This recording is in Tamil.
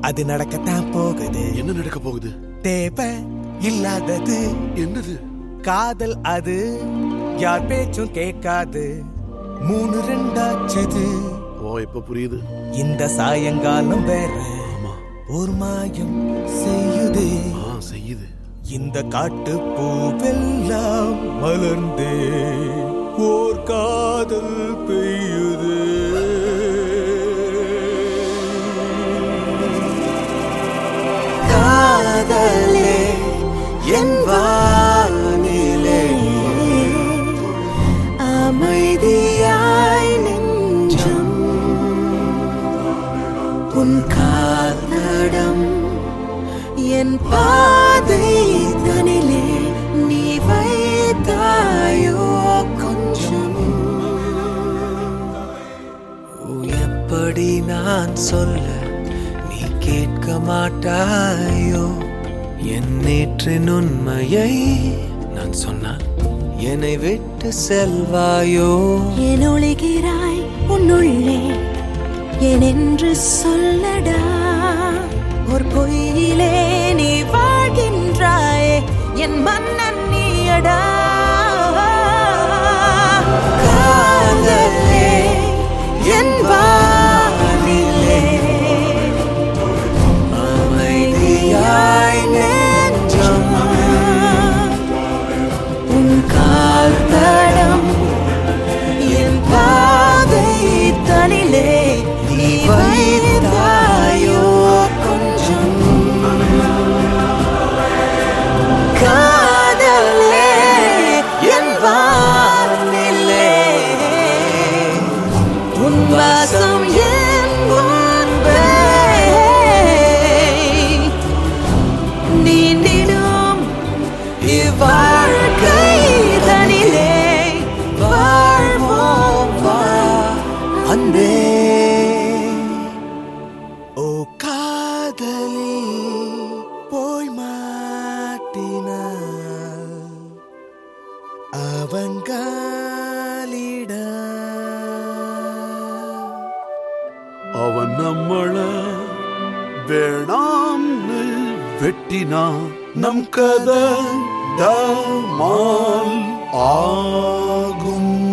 அது நடக்கத்தான் போகுது என்ன நடக்க போகுது தேவை இல்லாதது என்னது காதல் அது யார் பேச்சும் கேட்காது மூணு ரெண்டாச்சுது ஓ இப்ப புரியுது இந்த சாயங்காலம் வேற ஆமா ஒரு மாயம் செய்யுதே ஆ செய்யுது இந்த காட்டு பூவெல்லாம் மலர்ந்தே ஓர் காதல் பெய்யுது காதலே என் வானிலே அமைதியாய் நெஞ்சம் உன் காதடம் என் பாதை தனிலே நீ வைத்தாயோ கொஞ்சம் எப்படி நான் சொல்ல நீ கேட்க மாட்டாயோ என் நேற்றின் உண்மையை நான் சொன்னால் என்னை விட்டு செல்வாயோ என் ஒளிகிறாய் உன்னுள்ளே என் என்று சொல்லடா ஒரு பொய்யிலே நீ வாழ்கின்றாய் என் மன்னன் நீயடா காதலே என் வானிலே அமைதியாய் நெஞ்சம் உன் கால் தடம் என் பாதை தனிலே நீ வைத்தாயோ கொஞ்சம் காதலே என் வானிலே உன் வாசம் என் முன்பே நீண்டிடும் இவ்வாழ்க்கை தனிலே வாழ்வோம் வா அன்பே ஓ காதலி போய் மாட்டினாள் அவங்காலிட அவன் நம்மள வேணாம்னு வெட்டினா நம் கதை தமால் ஆகும்